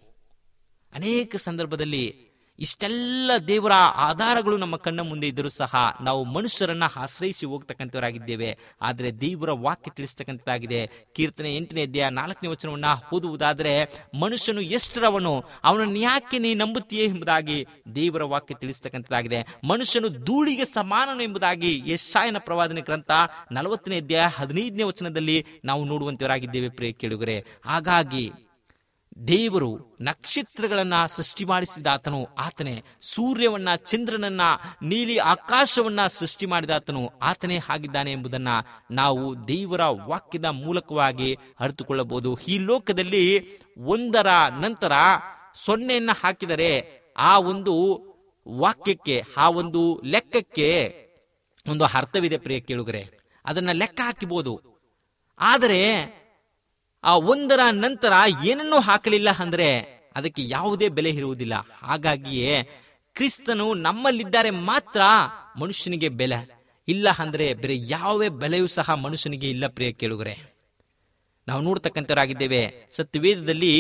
ಅನೇಕ ಸಂದರ್ಭದಲ್ಲಿ ಇಷ್ಟೆಲ್ಲ ದೇವರ ಆಧಾರಗಳು ನಮ್ಮ ಕಣ್ಣ ಮುಂದೆ ಇದ್ದರೂ ಸಹ ನಾವು ಮನುಷ್ಯರನ್ನ ಆಶ್ರಯಿಸಿ ಹೋಗ್ತಕ್ಕಂಥವರಾಗಿದ್ದೇವೆ ಆದರೆ ದೇವರ ವಾಕ್ಯ ತಿಳಿಸ್ತಕ್ಕಂಥದ್ದಾಗಿದೆ ಕೀರ್ತನೆ ಎಂಟನೇ ಅಧ್ಯಾಯ ನಾಲ್ಕನೇ ವಚನವನ್ನ ಓದುವುದಾದರೆ ಮನುಷ್ಯನು ಎಷ್ಟರವನು ಅವನನ್ನು ಯಾಕೆ ನೀ ನಂಬುತ್ತೀಯೇ ಎಂಬುದಾಗಿ ದೇವರ ವಾಕ್ಯ ತಿಳಿಸ್ತಕ್ಕಂಥದ್ದಾಗಿದೆ ಮನುಷ್ಯನು ಧೂಳಿಗೆ ಸಮಾನನು ಎಂಬುದಾಗಿ ಯಶಾಯನ ಪ್ರವಾದನೆ ಗ್ರಂಥ ನಲವತ್ತನೇ ಅಧ್ಯಾಯ ಹದಿನೈದನೇ ವಚನದಲ್ಲಿ ನಾವು ನೋಡುವಂತವರಾಗಿದ್ದೇವೆ ಪ್ರಿಯ ಕೇಳುಗರೆ ಹಾಗಾಗಿ ದೇವರು ನಕ್ಷತ್ರಗಳನ್ನ ಸೃಷ್ಟಿ ಮಾಡಿಸಿದಾತನು ಆತನೇ ಸೂರ್ಯವನ್ನ ಚಂದ್ರನನ್ನ ನೀಲಿ ಆಕಾಶವನ್ನ ಸೃಷ್ಟಿ ಮಾಡಿದಾತನು ಆತನೇ ಆಗಿದ್ದಾನೆ ಎಂಬುದನ್ನ ನಾವು ದೇವರ ವಾಕ್ಯದ ಮೂಲಕವಾಗಿ ಅರಿತುಕೊಳ್ಳಬಹುದು ಈ ಲೋಕದಲ್ಲಿ ಒಂದರ ನಂತರ ಸೊನ್ನೆಯನ್ನ ಹಾಕಿದರೆ ಆ ಒಂದು ವಾಕ್ಯಕ್ಕೆ ಆ ಒಂದು ಲೆಕ್ಕಕ್ಕೆ ಒಂದು ಅರ್ಥವಿದೆ ಪ್ರಿಯ ಕೇಳುಗರೆ ಅದನ್ನ ಲೆಕ್ಕ ಹಾಕಿಬಹುದು ಆದರೆ ಆ ಒಂದರ ನಂತರ ಏನನ್ನೂ ಹಾಕಲಿಲ್ಲ ಅಂದ್ರೆ ಅದಕ್ಕೆ ಯಾವುದೇ ಬೆಲೆ ಇರುವುದಿಲ್ಲ ಹಾಗಾಗಿಯೇ ಕ್ರಿಸ್ತನು ನಮ್ಮಲ್ಲಿದ್ದಾರೆ ಮಾತ್ರ ಮನುಷ್ಯನಿಗೆ ಬೆಲೆ ಇಲ್ಲ ಅಂದ್ರೆ ಬೇರೆ ಯಾವ ಬೆಲೆಯೂ ಸಹ ಮನುಷ್ಯನಿಗೆ ಇಲ್ಲ ಪ್ರಿಯ ಕೇಳುಗರೆ ನಾವು ನೋಡ್ತಕ್ಕಂಥವರಾಗಿದ್ದೇವೆ ಸತ್ಯವೇದದಲ್ಲಿ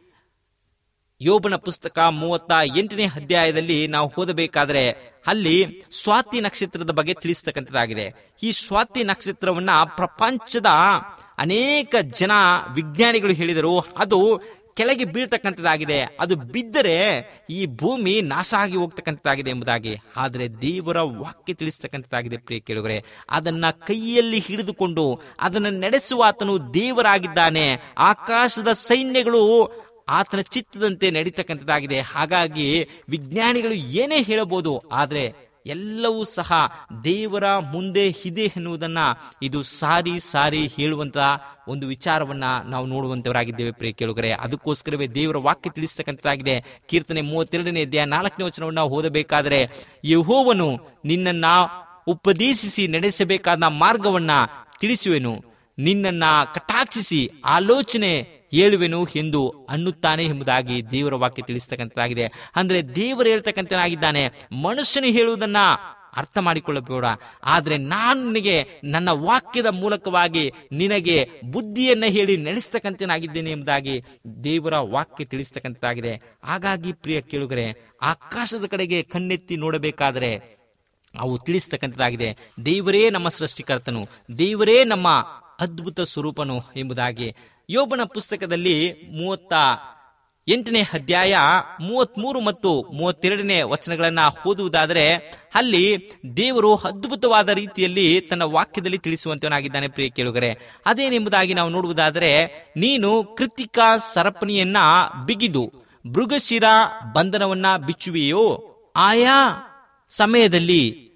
ಯೋಬನ ಪುಸ್ತಕ ಮೂವತ್ತ ಎಂಟನೇ ಅಧ್ಯಾಯದಲ್ಲಿ ನಾವು ಓದಬೇಕಾದ್ರೆ ಅಲ್ಲಿ ಸ್ವಾತಿ ನಕ್ಷತ್ರದ ಬಗ್ಗೆ ತಿಳಿಸ್ತಕ್ಕಂಥದ್ದಾಗಿದೆ ಈ ಸ್ವಾತಿ ನಕ್ಷತ್ರವನ್ನ ಪ್ರಪಂಚದ ಅನೇಕ ಜನ ವಿಜ್ಞಾನಿಗಳು ಹೇಳಿದರು ಅದು ಕೆಳಗೆ ಬೀಳ್ತಕ್ಕಂಥದ್ದಾಗಿದೆ ಅದು ಬಿದ್ದರೆ ಈ ಭೂಮಿ ನಾಶ ಆಗಿ ಹೋಗ್ತಕ್ಕಂಥದ್ದಾಗಿದೆ ಎಂಬುದಾಗಿ ಆದರೆ ದೇವರ ವಾಕ್ಯ ತಿಳಿಸ್ತಕ್ಕಂಥದ್ದಾಗಿದೆ ಪ್ರಿಯ ಕೇಳುಗರೆ ಅದನ್ನ ಕೈಯಲ್ಲಿ ಹಿಡಿದುಕೊಂಡು ಅದನ್ನು ನಡೆಸುವ ಆತನು ದೇವರಾಗಿದ್ದಾನೆ ಆಕಾಶದ ಸೈನ್ಯಗಳು ಆತನ ಚಿತ್ತದಂತೆ ನಡೀತಕ್ಕಂಥದ್ದಾಗಿದೆ ಹಾಗಾಗಿ ವಿಜ್ಞಾನಿಗಳು ಏನೇ ಹೇಳಬಹುದು ಆದರೆ ಎಲ್ಲವೂ ಸಹ ದೇವರ ಮುಂದೆ ಇದೆ ಎನ್ನುವುದನ್ನ ಇದು ಸಾರಿ ಸಾರಿ ಹೇಳುವಂತ ಒಂದು ವಿಚಾರವನ್ನ ನಾವು ನೋಡುವಂತವರಾಗಿದ್ದೇವೆ ಪ್ರಿಯ ಕೇಳುಗರೆ ಅದಕ್ಕೋಸ್ಕರವೇ ದೇವರ ವಾಕ್ಯ ತಿಳಿಸ್ತಕ್ಕಂಥದ್ದಾಗಿದೆ ಕೀರ್ತನೆ ಮೂವತ್ತೆರಡನೇ ಅಧ್ಯಾಯ ನಾಲ್ಕನೇ ವಚನವನ್ನ ಓದಬೇಕಾದ್ರೆ ಯಹೋವನು ನಿನ್ನನ್ನ ಉಪದೇಶಿಸಿ ನಡೆಸಬೇಕಾದ ಮಾರ್ಗವನ್ನ ತಿಳಿಸುವೆನು ನಿನ್ನನ್ನ ಕಟಾಕ್ಷಿಸಿ ಆಲೋಚನೆ ಹೇಳುವೆನು ಎಂದು ಅನ್ನುತ್ತಾನೆ ಎಂಬುದಾಗಿ ದೇವರ ವಾಕ್ಯ ತಿಳಿಸ್ತಕ್ಕಂಥದ್ದಾಗಿದೆ ಅಂದ್ರೆ ದೇವರು ಹೇಳ್ತಕ್ಕಂಥನಾಗಿದ್ದಾನೆ ಮನುಷ್ಯನು ಹೇಳುವುದನ್ನ ಅರ್ಥ ಮಾಡಿಕೊಳ್ಳಬೇಡ ಆದ್ರೆ ನಾನು ನಿನಗೆ ನನ್ನ ವಾಕ್ಯದ ಮೂಲಕವಾಗಿ ನಿನಗೆ ಬುದ್ಧಿಯನ್ನ ಹೇಳಿ ನಡೆಸ್ತಕ್ಕಂಥನಾಗಿದ್ದೇನೆ ಎಂಬುದಾಗಿ ದೇವರ ವಾಕ್ಯ ತಿಳಿಸ್ತಕ್ಕಂಥದ್ದಾಗಿದೆ ಹಾಗಾಗಿ ಪ್ರಿಯ ಕೇಳುಗರೆ ಆಕಾಶದ ಕಡೆಗೆ ಕಣ್ಣೆತ್ತಿ ನೋಡಬೇಕಾದ್ರೆ ಅವು ತಿಳಿಸ್ತಕ್ಕಂಥದ್ದಾಗಿದೆ ದೇವರೇ ನಮ್ಮ ಸೃಷ್ಟಿಕರ್ತನು ದೇವರೇ ನಮ್ಮ ಅದ್ಭುತ ಸ್ವರೂಪನು ಎಂಬುದಾಗಿ ಯೋಬನ ಪುಸ್ತಕದಲ್ಲಿ ಮೂವತ್ತ ಎಂಟನೇ ಅಧ್ಯಾಯ ಮೂವತ್ಮೂರು ಮತ್ತು ಮೂವತ್ತೆರಡನೇ ವಚನಗಳನ್ನ ಓದುವುದಾದರೆ ಅಲ್ಲಿ ದೇವರು ಅದ್ಭುತವಾದ ರೀತಿಯಲ್ಲಿ ತನ್ನ ವಾಕ್ಯದಲ್ಲಿ ತಿಳಿಸುವಂತವನಾಗಿದ್ದಾನೆ ಪ್ರಿಯ ಕೇಳುಗರೆ ಅದೇನೆಂಬುದಾಗಿ ನಾವು ನೋಡುವುದಾದರೆ ನೀನು ಕೃತಿಕ ಸರಪಣಿಯನ್ನ ಬಿಗಿದು ಮೃಗಶಿರ ಬಂಧನವನ್ನ ಬಿಚ್ಚುವೆಯೋ ಆಯಾ ಸಮಯದಲ್ಲಿ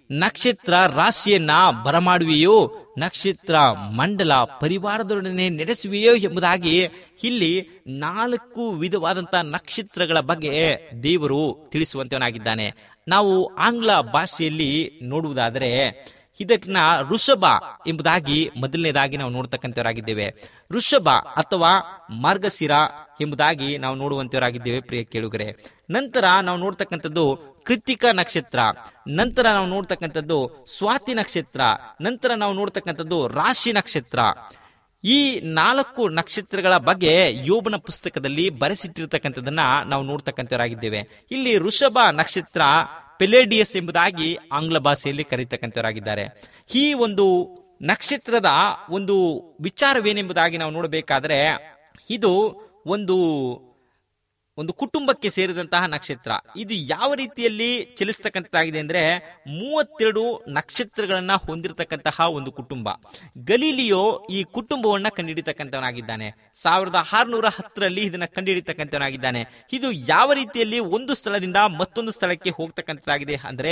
ನಕ್ಷತ್ರ ರಾಶಿಯನ್ನ ಬರಮಾಡುವೆಯೋ ನಕ್ಷತ್ರ ಮಂಡಲ ಪರಿವಾರದೊಡನೆ ನಡೆಸುವೆಯೋ ಎಂಬುದಾಗಿ ಇಲ್ಲಿ ನಾಲ್ಕು ವಿಧವಾದಂತಹ ನಕ್ಷತ್ರಗಳ ಬಗ್ಗೆ ದೇವರು ತಿಳಿಸುವಂತವನಾಗಿದ್ದಾನೆ ನಾವು ಆಂಗ್ಲ ಭಾಷೆಯಲ್ಲಿ ನೋಡುವುದಾದರೆ ಇದನ್ನ ಋಷಭ ಎಂಬುದಾಗಿ ಮೊದಲನೇದಾಗಿ ನಾವು ನೋಡ್ತಕ್ಕಂಥವರಾಗಿದ್ದೇವೆ ಋಷಭ ಅಥವಾ ಮಾರ್ಗಶಿರ ಎಂಬುದಾಗಿ ನಾವು ನೋಡುವಂತವರಾಗಿದ್ದೇವೆ ಪ್ರಿಯ ಕೇಳುಗರೆ ನಂತರ ನಾವು ನೋಡ್ತಕ್ಕಂಥದ್ದು ಕೃತಿಕ ನಕ್ಷತ್ರ ನಂತರ ನಾವು ನೋಡ್ತಕ್ಕಂಥದ್ದು ಸ್ವಾತಿ ನಕ್ಷತ್ರ ನಂತರ ನಾವು ನೋಡ್ತಕ್ಕಂಥದ್ದು ರಾಶಿ ನಕ್ಷತ್ರ ಈ ನಾಲ್ಕು ನಕ್ಷತ್ರಗಳ ಬಗ್ಗೆ ಯೋಬನ ಪುಸ್ತಕದಲ್ಲಿ ಬರೆಸಿಟ್ಟಿರ್ತಕ್ಕಂಥದ್ದನ್ನ ನಾವು ನೋಡ್ತಕ್ಕಂಥವರಾಗಿದ್ದೇವೆ ಇಲ್ಲಿ ಋಷಭ ನಕ್ಷತ್ರ ಪೆಲೇಡಿಯಸ್ ಎಂಬುದಾಗಿ ಆಂಗ್ಲ ಭಾಷೆಯಲ್ಲಿ ಕರೀತಕ್ಕಂಥವರಾಗಿದ್ದಾರೆ ಈ ಒಂದು ನಕ್ಷತ್ರದ ಒಂದು ವಿಚಾರವೇನೆಂಬುದಾಗಿ ನಾವು ನೋಡಬೇಕಾದ್ರೆ ಇದು ಒಂದು ಒಂದು ಕುಟುಂಬಕ್ಕೆ ಸೇರಿದಂತಹ ನಕ್ಷತ್ರ ಇದು ಯಾವ ರೀತಿಯಲ್ಲಿ ಚಲಿಸ್ತಕ್ಕಂಥದ್ದಾಗಿದೆ ಅಂದ್ರೆ ಮೂವತ್ತೆರಡು ನಕ್ಷತ್ರಗಳನ್ನ ಹೊಂದಿರತಕ್ಕಂತಹ ಒಂದು ಕುಟುಂಬ ಗಲೀಲಿಯೋ ಈ ಕುಟುಂಬವನ್ನ ಕಂಡುಹಿಡಿತಕ್ಕಂಥವನಾಗಿದ್ದಾನೆ ಸಾವಿರದ ಆರುನೂರ ಹತ್ತರಲ್ಲಿ ಇದನ್ನ ಕಂಡುಹಿಡಿತಕ್ಕಂಥವನಾಗಿದ್ದಾನೆ ಇದು ಯಾವ ರೀತಿಯಲ್ಲಿ ಒಂದು ಸ್ಥಳದಿಂದ ಮತ್ತೊಂದು ಸ್ಥಳಕ್ಕೆ ಹೋಗ್ತಕ್ಕಂಥದ್ದಾಗಿದೆ ಅಂದ್ರೆ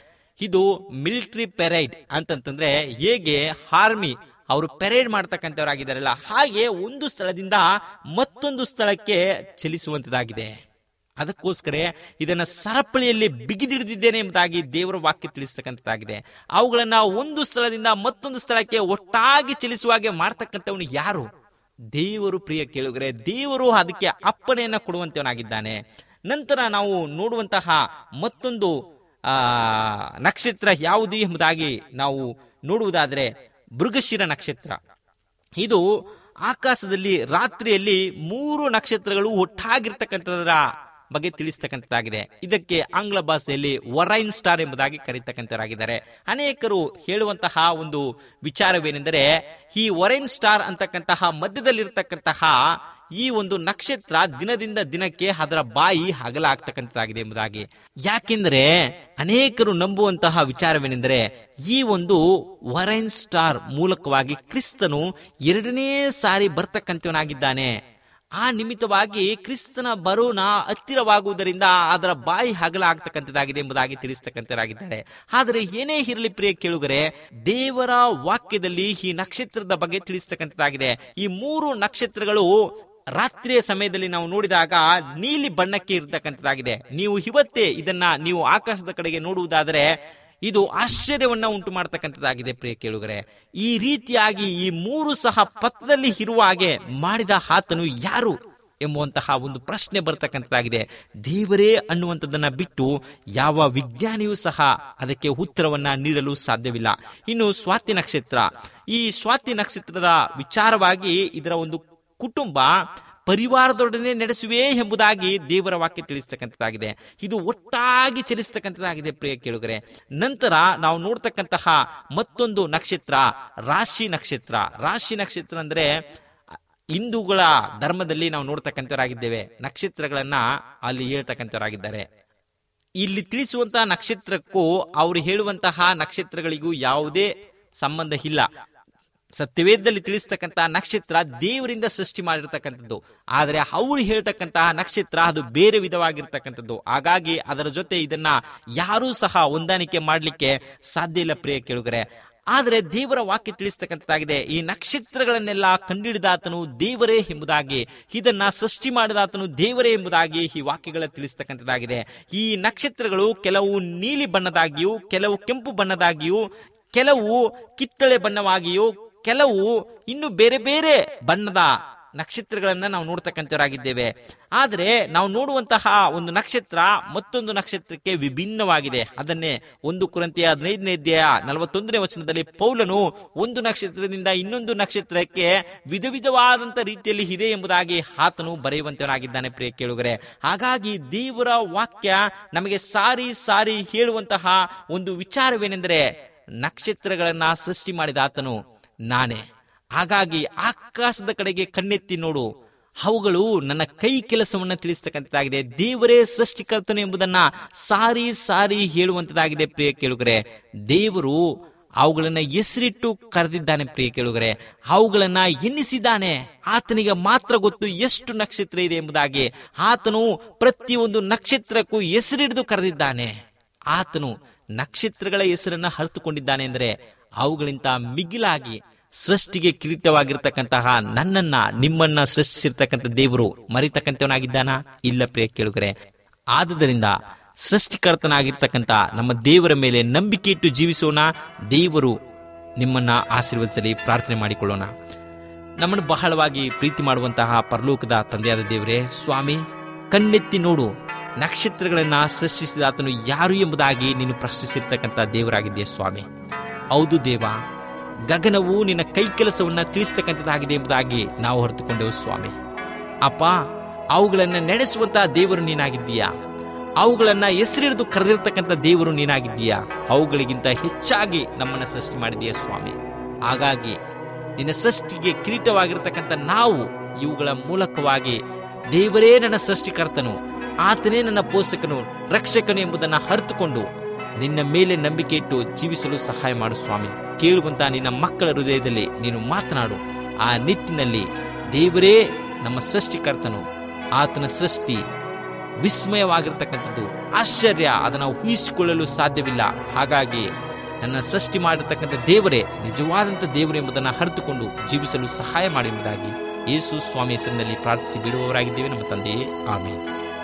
ಇದು ಮಿಲಿಟರಿ ಪೆರೈಡ್ ಅಂತಂತಂದ್ರೆ ಹೇಗೆ ಆರ್ಮಿ ಅವರು ಪೆರೇಡ್ ಮಾಡ್ತಕ್ಕಂಥವರಾಗಿದ್ದಾರಲ್ಲ ಹಾಗೆ ಒಂದು ಸ್ಥಳದಿಂದ ಮತ್ತೊಂದು ಸ್ಥಳಕ್ಕೆ ಚಲಿಸುವಂತದಾಗಿದೆ ಅದಕ್ಕೋಸ್ಕರ ಇದನ್ನ ಸರಪಳಿಯಲ್ಲಿ ಬಿಗಿದಿಡಿದಿದ್ದೇನೆ ಎಂಬುದಾಗಿ ದೇವರ ವಾಕ್ಯ ತಿಳಿಸ್ತಕ್ಕಂಥದ್ದಾಗಿದೆ ಅವುಗಳನ್ನ ಒಂದು ಸ್ಥಳದಿಂದ ಮತ್ತೊಂದು ಸ್ಥಳಕ್ಕೆ ಒಟ್ಟಾಗಿ ಚಲಿಸುವ ಹಾಗೆ ಮಾಡ್ತಕ್ಕಂಥವನು ಯಾರು ದೇವರು ಪ್ರಿಯ ಕೇಳುಗರೆ ದೇವರು ಅದಕ್ಕೆ ಅಪ್ಪಣೆಯನ್ನ ಕೊಡುವಂತವನಾಗಿದ್ದಾನೆ ನಂತರ ನಾವು ನೋಡುವಂತಹ ಮತ್ತೊಂದು ಆ ನಕ್ಷತ್ರ ಯಾವುದು ಎಂಬುದಾಗಿ ನಾವು ನೋಡುವುದಾದ್ರೆ ಮೃಗಶಿರ ನಕ್ಷತ್ರ ಇದು ಆಕಾಶದಲ್ಲಿ ರಾತ್ರಿಯಲ್ಲಿ ಮೂರು ನಕ್ಷತ್ರಗಳು ಒಟ್ಟಾಗಿರ್ತಕ್ಕಂಥದ್ರ ಬಗ್ಗೆ ತಿಳಿಸ್ತಕ್ಕಂಥದ್ದಾಗಿದೆ ಇದಕ್ಕೆ ಆಂಗ್ಲ ಭಾಷೆಯಲ್ಲಿ ವರೈನ್ ಸ್ಟಾರ್ ಎಂಬುದಾಗಿ ಕರೀತಕ್ಕಂಥವರಾಗಿದ್ದಾರೆ ಅನೇಕರು ಹೇಳುವಂತಹ ಒಂದು ವಿಚಾರವೇನೆಂದರೆ ಈ ವರೈನ್ ಸ್ಟಾರ್ ಅಂತಕ್ಕಂತಹ ಮಧ್ಯದಲ್ಲಿರ್ತಕ್ಕಂತಹ ಈ ಒಂದು ನಕ್ಷತ್ರ ದಿನದಿಂದ ದಿನಕ್ಕೆ ಅದರ ಬಾಯಿ ಹಗಲ ಆಗ್ತಕ್ಕಂಥದ್ದಾಗಿದೆ ಎಂಬುದಾಗಿ ಯಾಕೆಂದ್ರೆ ಅನೇಕರು ನಂಬುವಂತಹ ವಿಚಾರವೇನೆಂದರೆ ಈ ಒಂದು ವರೈನ್ ಸ್ಟಾರ್ ಮೂಲಕವಾಗಿ ಕ್ರಿಸ್ತನು ಎರಡನೇ ಸಾರಿ ಬರ್ತಕ್ಕಂಥವನಾಗಿದ್ದಾನೆ ಆ ನಿಮಿತ್ತವಾಗಿ ಕ್ರಿಸ್ತನ ಬರೋಣ ಹತ್ತಿರವಾಗುವುದರಿಂದ ಅದರ ಬಾಯಿ ಹಗಲ ಆಗ್ತಕ್ಕಂಥದ್ದಾಗಿದೆ ಎಂಬುದಾಗಿ ತಿಳಿಸ್ತಕ್ಕಂಥರಾಗಿದ್ದಾರೆ ಆದರೆ ಏನೇ ಇರಲಿ ಪ್ರಿಯ ಕೇಳುಗರೆ ದೇವರ ವಾಕ್ಯದಲ್ಲಿ ಈ ನಕ್ಷತ್ರದ ಬಗ್ಗೆ ತಿಳಿಸ್ತಕ್ಕಂಥದ್ದಾಗಿದೆ ಈ ಮೂರು ನಕ್ಷತ್ರಗಳು ರಾತ್ರಿಯ ಸಮಯದಲ್ಲಿ ನಾವು ನೋಡಿದಾಗ ನೀಲಿ ಬಣ್ಣಕ್ಕೆ ಇರತಕ್ಕಂಥದ್ದಾಗಿದೆ ನೀವು ಇವತ್ತೇ ಇದನ್ನ ನೀವು ಆಕಾಶದ ಕಡೆಗೆ ನೋಡುವುದಾದರೆ ಇದು ಆಶ್ಚರ್ಯವನ್ನ ಉಂಟು ಮಾಡತಕ್ಕಂಥದ್ದಾಗಿದೆ ಪ್ರಿಯ ಕೇಳುಗರೆ ಈ ರೀತಿಯಾಗಿ ಈ ಮೂರು ಸಹ ಪಥದಲ್ಲಿ ಇರುವ ಹಾಗೆ ಮಾಡಿದ ಆತನು ಯಾರು ಎಂಬುವಂತಹ ಒಂದು ಪ್ರಶ್ನೆ ಬರ್ತಕ್ಕಂಥದ್ದಾಗಿದೆ ದೇವರೇ ಅನ್ನುವಂಥದ್ದನ್ನ ಬಿಟ್ಟು ಯಾವ ವಿಜ್ಞಾನಿಯೂ ಸಹ ಅದಕ್ಕೆ ಉತ್ತರವನ್ನ ನೀಡಲು ಸಾಧ್ಯವಿಲ್ಲ ಇನ್ನು ಸ್ವಾತಿ ನಕ್ಷತ್ರ ಈ ಸ್ವಾತಿ ನಕ್ಷತ್ರದ ವಿಚಾರವಾಗಿ ಇದರ ಒಂದು ಕುಟುಂಬ ಪರಿವಾರದೊಡನೆ ನಡೆಸುವೆ ಎಂಬುದಾಗಿ ದೇವರ ವಾಕ್ಯ ತಿಳಿಸ್ತಕ್ಕಂಥದ್ದಾಗಿದೆ ಇದು ಒಟ್ಟಾಗಿ ಚಲಿಸ್ತಕ್ಕಂಥದ್ದಾಗಿದೆ ಪ್ರಿಯ ಕೇಳುಗರೆ ನಂತರ ನಾವು ನೋಡ್ತಕ್ಕಂತಹ ಮತ್ತೊಂದು ನಕ್ಷತ್ರ ರಾಶಿ ನಕ್ಷತ್ರ ರಾಶಿ ನಕ್ಷತ್ರ ಅಂದ್ರೆ ಹಿಂದೂಗಳ ಧರ್ಮದಲ್ಲಿ ನಾವು ನೋಡ್ತಕ್ಕಂಥವರಾಗಿದ್ದೇವೆ ನಕ್ಷತ್ರಗಳನ್ನ ಅಲ್ಲಿ ಹೇಳ್ತಕ್ಕಂಥವರಾಗಿದ್ದಾರೆ ಇಲ್ಲಿ ತಿಳಿಸುವಂತಹ ನಕ್ಷತ್ರಕ್ಕೂ ಅವರು ಹೇಳುವಂತಹ ನಕ್ಷತ್ರಗಳಿಗೂ ಯಾವುದೇ ಸಂಬಂಧ ಇಲ್ಲ ಸತ್ಯವೇದದಲ್ಲಿ ತಿಳಿಸ್ತಕ್ಕಂತಹ ನಕ್ಷತ್ರ ದೇವರಿಂದ ಸೃಷ್ಟಿ ಮಾಡಿರ್ತಕ್ಕಂಥದ್ದು ಆದರೆ ಅವರು ಹೇಳ್ತಕ್ಕಂತಹ ನಕ್ಷತ್ರ ಅದು ಬೇರೆ ವಿಧವಾಗಿರ್ತಕ್ಕಂಥದ್ದು ಹಾಗಾಗಿ ಅದರ ಜೊತೆ ಇದನ್ನ ಯಾರೂ ಸಹ ಹೊಂದಾಣಿಕೆ ಮಾಡಲಿಕ್ಕೆ ಸಾಧ್ಯ ಇಲ್ಲ ಪ್ರಿಯ ಕೇಳುಗರೆ ಆದರೆ ದೇವರ ವಾಕ್ಯ ತಿಳಿಸ್ತಕ್ಕಂಥದ್ದಾಗಿದೆ ಈ ನಕ್ಷತ್ರಗಳನ್ನೆಲ್ಲ ಕಂಡಿಡಿದಾತನು ದೇವರೇ ಎಂಬುದಾಗಿ ಇದನ್ನ ಸೃಷ್ಟಿ ಮಾಡಿದಾತನು ದೇವರೇ ಎಂಬುದಾಗಿ ಈ ವಾಕ್ಯಗಳ ತಿಳಿಸ್ತಕ್ಕಂಥದ್ದಾಗಿದೆ ಈ ನಕ್ಷತ್ರಗಳು ಕೆಲವು ನೀಲಿ ಬಣ್ಣದಾಗಿಯೂ ಕೆಲವು ಕೆಂಪು ಬಣ್ಣದಾಗಿಯೂ ಕೆಲವು ಕಿತ್ತಳೆ ಬಣ್ಣವಾಗಿಯೂ ಕೆಲವು ಇನ್ನು ಬೇರೆ ಬೇರೆ ಬಣ್ಣದ ನಕ್ಷತ್ರಗಳನ್ನ ನಾವು ನೋಡ್ತಕ್ಕಂಥವರಾಗಿದ್ದೇವೆ ಆದರೆ ನಾವು ನೋಡುವಂತಹ ಒಂದು ನಕ್ಷತ್ರ ಮತ್ತೊಂದು ನಕ್ಷತ್ರಕ್ಕೆ ವಿಭಿನ್ನವಾಗಿದೆ ಅದನ್ನೇ ಒಂದು ಕುರಂತಿಯ ಹದಿನೈದನೇ ಅಧ್ಯಾಯ ನಲವತ್ತೊಂದನೇ ವಚನದಲ್ಲಿ ಪೌಲನು ಒಂದು ನಕ್ಷತ್ರದಿಂದ ಇನ್ನೊಂದು ನಕ್ಷತ್ರಕ್ಕೆ ವಿಧ ವಿಧವಾದಂತ ರೀತಿಯಲ್ಲಿ ಇದೆ ಎಂಬುದಾಗಿ ಆತನು ಬರೆಯುವಂತವನಾಗಿದ್ದಾನೆ ಪ್ರಿಯ ಕೇಳುಗರೆ ಹಾಗಾಗಿ ದೇವರ ವಾಕ್ಯ ನಮಗೆ ಸಾರಿ ಸಾರಿ ಹೇಳುವಂತಹ ಒಂದು ವಿಚಾರವೇನೆಂದರೆ ನಕ್ಷತ್ರಗಳನ್ನ ಸೃಷ್ಟಿ ಮಾಡಿದ ಆತನು ನಾನೇ ಹಾಗಾಗಿ ಆಕಾಶದ ಕಡೆಗೆ ಕಣ್ಣೆತ್ತಿ ನೋಡು ಅವುಗಳು ನನ್ನ ಕೈ ಕೆಲಸವನ್ನ ತಿಳಿಸ್ತಕ್ಕಂಥದ್ದಾಗಿದೆ ದೇವರೇ ಸೃಷ್ಟಿಕರ್ತನು ಎಂಬುದನ್ನ ಸಾರಿ ಸಾರಿ ಹೇಳುವಂತದ್ದಾಗಿದೆ ಪ್ರಿಯ ಕೇಳುಗರೆ ದೇವರು ಅವುಗಳನ್ನ ಹೆಸರಿಟ್ಟು ಕರೆದಿದ್ದಾನೆ ಪ್ರಿಯ ಕೇಳುಗರೆ ಅವುಗಳನ್ನ ಎನ್ನಿಸಿದ್ದಾನೆ ಆತನಿಗೆ ಮಾತ್ರ ಗೊತ್ತು ಎಷ್ಟು ನಕ್ಷತ್ರ ಇದೆ ಎಂಬುದಾಗಿ ಆತನು ಪ್ರತಿಯೊಂದು ನಕ್ಷತ್ರಕ್ಕೂ ಹೆಸರಿಡಿದು ಕರೆದಿದ್ದಾನೆ ಆತನು ನಕ್ಷತ್ರಗಳ ಹೆಸರನ್ನ ಹರಿತುಕೊಂಡಿದ್ದಾನೆ ಅಂದರೆ ಅವುಗಳಿಂತ ಮಿಗಿಲಾಗಿ ಸೃಷ್ಟಿಗೆ ಕಿರೀಟವಾಗಿರ್ತಕ್ಕಂತಹ ನನ್ನನ್ನ ನಿಮ್ಮನ್ನ ಸೃಷ್ಟಿಸಿರ್ತಕ್ಕಂಥ ದೇವರು ಮರಿತಕ್ಕಂಥವನಾಗಿದ್ದಾನ ಇಲ್ಲ ಪ್ರಿಯ ಕೇಳುಗರೆ ಆದುದರಿಂದ ಸೃಷ್ಟಿಕರ್ತನಾಗಿರ್ತಕ್ಕಂಥ ನಮ್ಮ ದೇವರ ಮೇಲೆ ನಂಬಿಕೆ ಇಟ್ಟು ಜೀವಿಸೋಣ ದೇವರು ನಿಮ್ಮನ್ನ ಆಶೀರ್ವದಿಸಲಿ ಪ್ರಾರ್ಥನೆ ಮಾಡಿಕೊಳ್ಳೋಣ ನಮ್ಮನ್ನು ಬಹಳವಾಗಿ ಪ್ರೀತಿ ಮಾಡುವಂತಹ ಪರಲೋಕದ ತಂದೆಯಾದ ದೇವರೇ ಸ್ವಾಮಿ ಕಣ್ಣೆತ್ತಿ ನೋಡು ನಕ್ಷತ್ರಗಳನ್ನ ಸೃಷ್ಟಿಸಿದ ಆತನು ಯಾರು ಎಂಬುದಾಗಿ ನೀನು ಪ್ರಶ್ನಿಸಿರ್ತಕ್ಕಂಥ ದೇವರಾಗಿದೆಯೇ ಸ್ವಾಮಿ ಹೌದು ದೇವ ಗಗನವು ನಿನ್ನ ಕೈ ಕೆಲಸವನ್ನ ತಿಳಿಸ್ತಕ್ಕಂಥದ್ದಾಗಿದೆ ಎಂಬುದಾಗಿ ನಾವು ಹೊರತುಕೊಂಡೆವು ಸ್ವಾಮಿ ಅಪ್ಪ ಅವುಗಳನ್ನ ನಡೆಸುವಂತಹ ದೇವರು ನೀನಾಗಿದ್ದೀಯಾ ಅವುಗಳನ್ನ ಹೆಸರಿಡಿದು ಕರೆದಿರ್ತಕ್ಕಂಥ ದೇವರು ನೀನಾಗಿದ್ದೀಯಾ ಅವುಗಳಿಗಿಂತ ಹೆಚ್ಚಾಗಿ ನಮ್ಮನ್ನ ಸೃಷ್ಟಿ ಮಾಡಿದೀಯ ಸ್ವಾಮಿ ಹಾಗಾಗಿ ನಿನ್ನ ಸೃಷ್ಟಿಗೆ ಕಿರೀಟವಾಗಿರ್ತಕ್ಕಂಥ ನಾವು ಇವುಗಳ ಮೂಲಕವಾಗಿ ದೇವರೇ ನನ್ನ ಸೃಷ್ಟಿಕರ್ತನು ಆತನೇ ನನ್ನ ಪೋಷಕನು ರಕ್ಷಕನು ಎಂಬುದನ್ನು ಅರಿತುಕೊಂಡು ನಿನ್ನ ಮೇಲೆ ನಂಬಿಕೆ ಇಟ್ಟು ಜೀವಿಸಲು ಸಹಾಯ ಮಾಡು ಸ್ವಾಮಿ ಕೇಳುವಂತ ನಿನ್ನ ಮಕ್ಕಳ ಹೃದಯದಲ್ಲಿ ನೀನು ಮಾತನಾಡು ಆ ನಿಟ್ಟಿನಲ್ಲಿ ದೇವರೇ ನಮ್ಮ ಸೃಷ್ಟಿಕರ್ತನು ಆತನ ಸೃಷ್ಟಿ ವಿಸ್ಮಯವಾಗಿರ್ತಕ್ಕಂಥದ್ದು ಆಶ್ಚರ್ಯ ಅದನ್ನು ಊಹಿಸಿಕೊಳ್ಳಲು ಸಾಧ್ಯವಿಲ್ಲ ಹಾಗಾಗಿ ನನ್ನ ಸೃಷ್ಟಿ ಮಾಡಿರ್ತಕ್ಕಂಥ ದೇವರೇ ನಿಜವಾದಂಥ ದೇವರು ಎಂಬುದನ್ನು ಅರಿತುಕೊಂಡು ಜೀವಿಸಲು ಸಹಾಯ ಮಾಡಿ ಎಂಬುದಾಗಿ ಯೇಸು ಸ್ವಾಮಿ ಹೆಸರಿನಲ್ಲಿ ಪ್ರಾರ್ಥಿಸಿ ಬಿಡುವವರಾಗಿದ್ದೇವೆ ನಮ್ಮ ತಂದೆಯೇ ಆಮೇಲೆ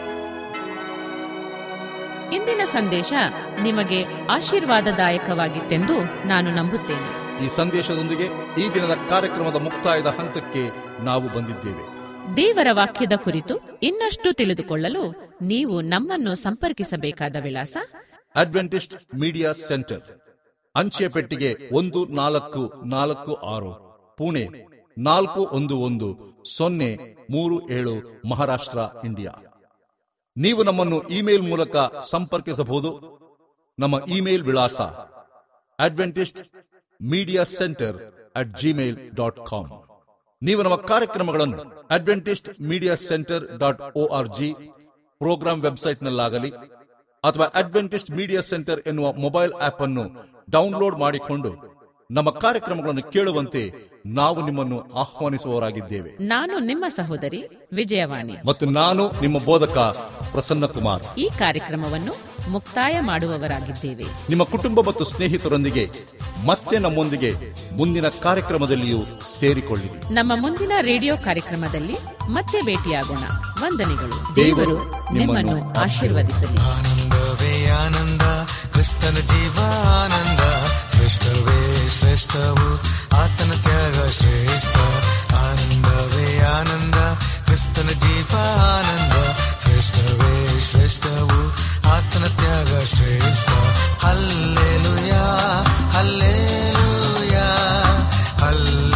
ಇಂದಿನ ಸಂದೇಶ ನಿಮಗೆ ಆಶೀರ್ವಾದದಾಯಕವಾಗಿತ್ತೆಂದು ನಾನು ನಂಬುತ್ತೇನೆ ಈ ಸಂದೇಶದೊಂದಿಗೆ ಈ ದಿನದ ಕಾರ್ಯಕ್ರಮದ ಮುಕ್ತಾಯದ ಹಂತಕ್ಕೆ ನಾವು ಬಂದಿದ್ದೇವೆ ದೇವರ ವಾಕ್ಯದ ಕುರಿತು ಇನ್ನಷ್ಟು ತಿಳಿದುಕೊಳ್ಳಲು ನೀವು ನಮ್ಮನ್ನು ಸಂಪರ್ಕಿಸಬೇಕಾದ ವಿಳಾಸ ಅಡ್ವೆಂಟಿಸ್ಟ್ ಮೀಡಿಯಾ ಸೆಂಟರ್ ಅಂಚೆ ಪೆಟ್ಟಿಗೆ ಒಂದು ನಾಲ್ಕು ನಾಲ್ಕು ಆರು ಪುಣೆ ನಾಲ್ಕು ಒಂದು ಒಂದು ಸೊನ್ನೆ ಮೂರು ಏಳು ಮಹಾರಾಷ್ಟ್ರ ಇಂಡಿಯಾ ನೀವು ನಮ್ಮನ್ನು ಇಮೇಲ್ ಮೂಲಕ ಸಂಪರ್ಕಿಸಬಹುದು ನಮ್ಮ ಇಮೇಲ್ ವಿಳಾಸ Adventist Media Centre at Gmail dot com ನೀವು ನಮ್ಮ ಕಾರ್ಯಕ್ರಮಗಳನ್ನು Adventist Media Centre dot O R G programme ವೆಬ್ಸೈಟ್ನಲ್ಲಾಗಲಿ ಅಥವಾ ಅಡ್ವೆಂಟಿಸ್ಟ್ ಮೀಡಿಯಾ ಸೆಂಟರ್ ಎನ್ನುವ ಮೊಬೈಲ್ ಆಪ್ ಅನ್ನು ಡೌನ್ಲೋಡ್ ಮಾಡಿಕೊಂಡು ನಮ್ಮ ಕಾರ್ಯಕ್ರಮಗಳನ್ನು ಕೇಳುವಂತೆ ನಾವು ನಿಮ್ಮನ್ನು ಆಹ್ವಾನಿಸುವವರಾಗಿದ್ದೇವೆ ನಾನು ನಿಮ್ಮ ಸಹೋದರಿ ವಿಜಯವಾಣಿ ಮತ್ತು ನಾನು ನಿಮ್ಮ ಬೋಧಕ ಪ್ರಸನ್ನ ಕುಮಾರ್ ಈ ಕಾರ್ಯಕ್ರಮವನ್ನು ಮುಕ್ತಾಯ ಮಾಡುವವರಾಗಿದ್ದೇವೆ ನಿಮ್ಮ ಕುಟುಂಬ ಮತ್ತು ಸ್ನೇಹಿತರೊಂದಿಗೆ ಮತ್ತೆ ನಮ್ಮೊಂದಿಗೆ ಮುಂದಿನ ಕಾರ್ಯಕ್ರಮದಲ್ಲಿಯೂ ಸೇರಿಕೊಳ್ಳಿರಿ ನಮ್ಮ ಮುಂದಿನ ರೇಡಿಯೋ ಕಾರ್ಯಕ್ರಮದಲ್ಲಿ ಮತ್ತೆ ಭೇಟಿಯಾಗೋಣ ವಂದನೆಗಳು ದೇವರು ನಿಮ್ಮನ್ನು ಆಶೀರ್ವದಿಸಲಿ ಆನಂದವೇ ಆನಂದ ಕ್ರಿಸ್ತನ ಜೀವಾನಂದ ಶ್ರೇಷ್ಠವೇ ಶ್ರೇಷ್ಠವು ಆತನ ತ್ಯಾಗ ಶ್ರೇಷ್ಠ ಆನಂದವೇ ಆನಂದ ಕ್ರಿಸ್ತನ ಜೀವಾನಂದ ಶ್ರೇಷ್ಠವೇ ಶ್ರೇಷ್ಠವು ಆತನ ತ್ಯಾಗ ಶ್ರೇಷ್ಠ ಹಲ್ಲೆಲುಯಾ ಹಲ್ಲೆಲುಯಾ ಹಲ್ಲೆಲುಯಾ